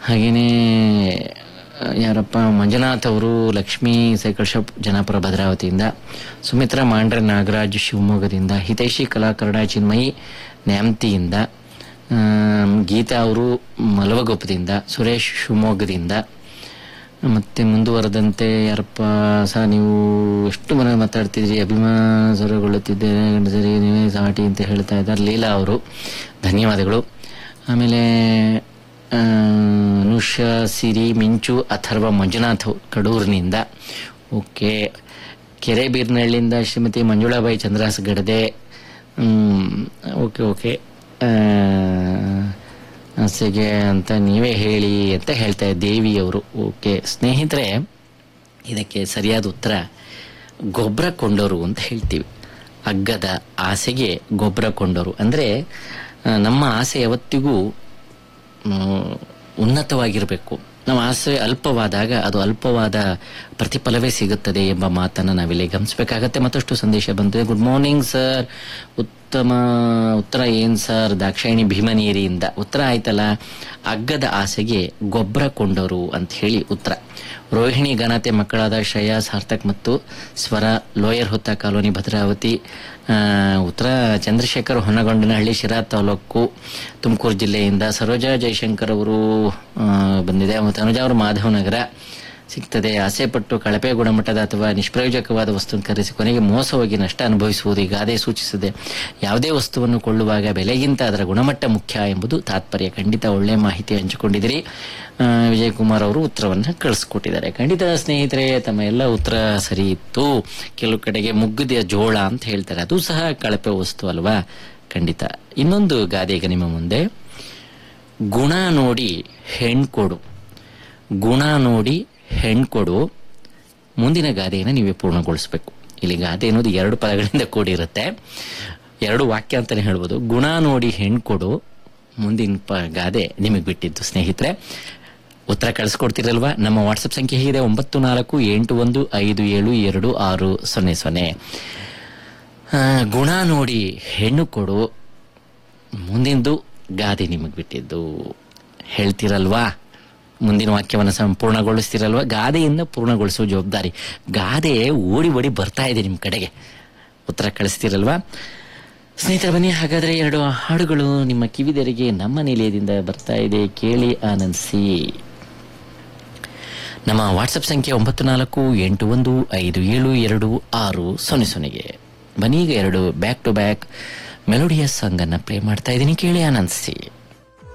ಹಾಗೆಯೇ ಯಾರಪ್ಪ ಮಂಜುನಾಥ್ ಅವರು ಲಕ್ಷ್ಮೀ ಸೈಕಲ್ ಶಾಪ್ ಜನಾಪುರ ಭದ್ರಾವತಿಯಿಂದ ಸುಮಿತ್ರಾ ಮಾಂಡ್ರೆ ನಾಗರಾಜ್ ಶಿವಮೊಗ್ಗದಿಂದ ಹಿತೈಷಿ ಕಲಾಕರಣ ಚಿನ್ಮಯಿ ನ್ಯಾಮ್ತಿಯಿಂದ ಆಮ್, ಗೀತಾ ಅವರು ಮಲವಗೊಪ್ಪದಿಂದ ಸುರೇಶ್ ಶಿವಮೊಗ್ಗದಿಂದ ಮತ್ತೆ ಮುಂದುವರೆದಂತೆ ಯಾರಪ್ಪ ಸಹ ನೀವು ಎಷ್ಟು ಮನೆ ಮಾತಾಡ್ತಿದ್ರಿ ಅಭಿಮಾನ ಸ್ವರಗೊಳ್ಳುತ್ತಿದ್ದೇನೆ ಗಂಡಸರಿ ನೀವೇ ಸಾಟಿ ಅಂತ ಹೇಳ್ತಾ ಇದ್ದಾರೆ ಲೀಲಾ ಅವರು ಧನ್ಯವಾದಗಳು ಆಮೇಲೆ ಆ, ಅನುಷಾ ಸಿರಿ ಮಿಂಚು ಅಥರ್ವ ಮಂಜುನಾಥ್ ಕಡೂರಿನಿಂದ ಓಕೆ ಕೆರೆಬೀರ್ನಹಳ್ಳಿಯಿಂದ ಶ್ರೀಮತಿ ಮಂಜುಳಾಬಾಯಿ ಚಂದ್ರಾಸ್ ಗಡದೆ ಹ್ಮ್, ಓಕೆ ಓಕೆ ಆ, ಆಸೆಗೆ ಅಂತ ನೀವೇ ಹೇಳಿ ಅಂತ ಹೇಳ್ತಾ ದೇವಿ ಅವರು ಓಕೆ ಸ್ನೇಹಿತರೆ ಇದಕ್ಕೆ ಸರಿಯಾದ ಉತ್ತರ ಗೊಬ್ಬರ ಕೊಂಡವರು ಅಂತ ಹೇಳ್ತೀವಿ ಅಗ್ಗದ ಆಸೆಗೆ ಗೊಬ್ಬರ ಕೊಂಡವರು ಅಂದರೆ ನಮ್ಮ ಆಸೆ ಯಾವತ್ತಿಗೂ ಮ್, ಉನ್ನತವಾಗಿರಬೇಕು ನಮ್ಮ ಆಸೆ ಅಲ್ಪವಾದಾಗ ಅದು ಅಲ್ಪವಾದ ಪ್ರತಿಫಲವೇ ಸಿಗುತ್ತದೆ ಎಂಬ ಮಾತನ್ನು ನಾವಿಲ್ಲಿ ಗಮನಿಸಬೇಕಾಗತ್ತೆ ಮತ್ತಷ್ಟು ಸಂದೇಶ ಬಂದಿದೆ ಗುಡ್ ಮಾರ್ನಿಂಗ್ ಸರ್ ಉತ್ತಮ ಉತ್ತರ ಏನ್ ಸರ್ ದಾಕ್ಷಾಯಿಣಿ ಭೀಮನೀರಿಯಿಂದ ಉತ್ತರ ಆಯ್ತಲ್ಲ ಅಗ್ಗದ ಆಸೆಗೆ ಗೊಬ್ಬರ ಕೊಂಡವರು ಅಂತ ಹೇಳಿ ಉತ್ತರ ರೋಹಿಣಿ ಘನತೆ ಮಕ್ಕಳಾದ ಶ್ರೇಯಾ ಸಾರ್ಥಕ್ ಮತ್ತು ಸ್ವರ ಲೋಯರ್ ಹೊತ್ತ ಕಾಲೋನಿ ಭದ್ರಾವತಿ ಆ, ಉತ್ತರ ಚಂದ್ರಶೇಖರ್ ಹೊನ್ನಗೊಂಡನಹಳ್ಳಿ ಶಿರಾ ತಾಲೂಕು ತುಮಕೂರು ಜಿಲ್ಲೆಯಿಂದ ಸರೋಜಾ ಜಯಶಂಕರ್ ಅವರು ಆ, ಬಂದಿದೆ ಮತ್ತು ಅನುಜಾ ಅವರು ಮಾಧವನಗರ ಸಿಗ್ತದೆ ಆಸೆ ಪಟ್ಟು ಕಳಪೆ ಗುಣಮಟ್ಟದ ಅಥವಾ ನಿಷ್ಪ್ರಯೋಜಕವಾದ ವಸ್ತುವನ್ನು ಖರೀದಿಸಿ ಕೊನೆಗೆ ಮೋಸ ಹೋಗಿ ನಷ್ಟ ಅನುಭವಿಸುವುದು ಈ ಗಾದೆ ಸೂಚಿಸಿದೆ ಯಾವುದೇ ವಸ್ತುವನ್ನು ಕೊಳ್ಳುವಾಗ ಬೆಲೆಗಿಂತ ಅದರ ಗುಣಮಟ್ಟ ಮುಖ್ಯ ಎಂಬುದು ತಾತ್ಪರ್ಯ ಖಂಡಿತ ಒಳ್ಳೆಯ ಮಾಹಿತಿ ಹಂಚಿಕೊಂಡಿದ್ದೀರಿ ಆ, ವಿಜಯ್ ಕುಮಾರ್ ಅವರು ಉತ್ತರವನ್ನು ಕಳಿಸ್ಕೊಟ್ಟಿದ್ದಾರೆ ಖಂಡಿತ ಸ್ನೇಹಿತರೆ ತಮ್ಮ ಎಲ್ಲ ಉತ್ತರ ಸರಿ ಇತ್ತು ಕೆಲವು ಕಡೆಗೆ ಮುಗ್ಗದ ಜೋಳ ಅಂತ ಹೇಳ್ತಾರೆ ಅದು ಸಹ ಕಳಪೆ ವಸ್ತು ಅಲ್ವಾ ಖಂಡಿತ ಇನ್ನೊಂದು ಗಾದೆ ಈಗ ನಿಮ್ಮ ಮುಂದೆ ಗುಣ ನೋಡಿ ಹೆಣ್ಕೊಡು ಗುಣ ನೋಡಿ ಹೆಣ್ಕೊಡು ಮುಂದಿನ ಗಾದೆಯನ್ನು ನೀವೇ ಪೂರ್ಣಗೊಳಿಸಬೇಕು ಇಲ್ಲಿ ಗಾದೆ ಅನ್ನೋದು ಎರಡು ಪದಗಳಿಂದ ಕೂಡಿರುತ್ತೆ ಎರಡು ವಾಕ್ಯ ಅಂತಾನೆ ಹೇಳ್ಬೋದು ಗುಣ ನೋಡಿ ಹೆಣ್ಕೊಡು ಮುಂದಿನ ಪ ಗಾದೆ ನಿಮಗೆ ಬಿಟ್ಟಿದ್ದು ಸ್ನೇಹಿತರೆ ಉತ್ತರ ಕಳಿಸ್ಕೊಡ್ತಿರಲ್ವಾ ನಮ್ಮ ವಾಟ್ಸಪ್ ಸಂಖ್ಯೆ ಹೀಗಿದೆ ಒಂಬತ್ತು ನಾಲ್ಕು ಎಂಟು ಒಂದು ಐದು ಏಳು ಎರಡು ಆರು ಸೊನ್ನೆ ಸೊನ್ನೆ ಆ, ಗುಣ ನೋಡಿ ಹೆಣ್ಣು ಕೊಡು ಮುಂದಿಂದು ಗಾದೆ ನಿಮಗೆ ಬಿಟ್ಟಿದ್ದು ಹೇಳ್ತಿರಲ್ವಾ ಮುಂದಿನ ವಾಕ್ಯವನ್ನು ಸಂಪೂರ್ಣಗೊಳಿಸ್ತಿರಲ್ವಾ ಗಾದೆಯಿಂದ ಪೂರ್ಣಗೊಳಿಸುವ ಜವಾಬ್ದಾರಿ ಗಾದೆ ಓಡಿ ಓಡಿ ಬರ್ತಾ ಇದೆ ನಿಮ್ಮ ಕಡೆಗೆ ಉತ್ತರ ಕಳಿಸ್ತಿರಲ್ವಾ ಸ್ನೇಹಿತರೆ ಬನ್ನಿ ಹಾಗಾದ್ರೆ ಎರಡು ಹಾಡುಗಳು ನಿಮ್ಮ ಕಿವಿದೆರಿಗೆ ನಮ್ಮ ನಿಲಯದಿಂದ ಬರ್ತಾ ಇದೆ ಕೇಳಿ ಆನಂದಿಸಿ ನಮ್ಮ ವಾಟ್ಸಪ್ ಸಂಖ್ಯೆ ಒಂಬತ್ತು ನಾಲ್ಕು ಎಂಟು ಒಂದು ಐದು ಏಳು ಎರಡು ಆರು ಸೊನ್ನೆ ಸೊನ್ನೆಗೆ ಬನ್ನಿ ಈಗ ಎರಡು back to back melodious song ಅನ್ನ ಪ್ಲೇ ಮಾಡ್ತಾ ಇದ್ದೀನಿ ಕೇಳಿ ಆನಂದಿಸಿ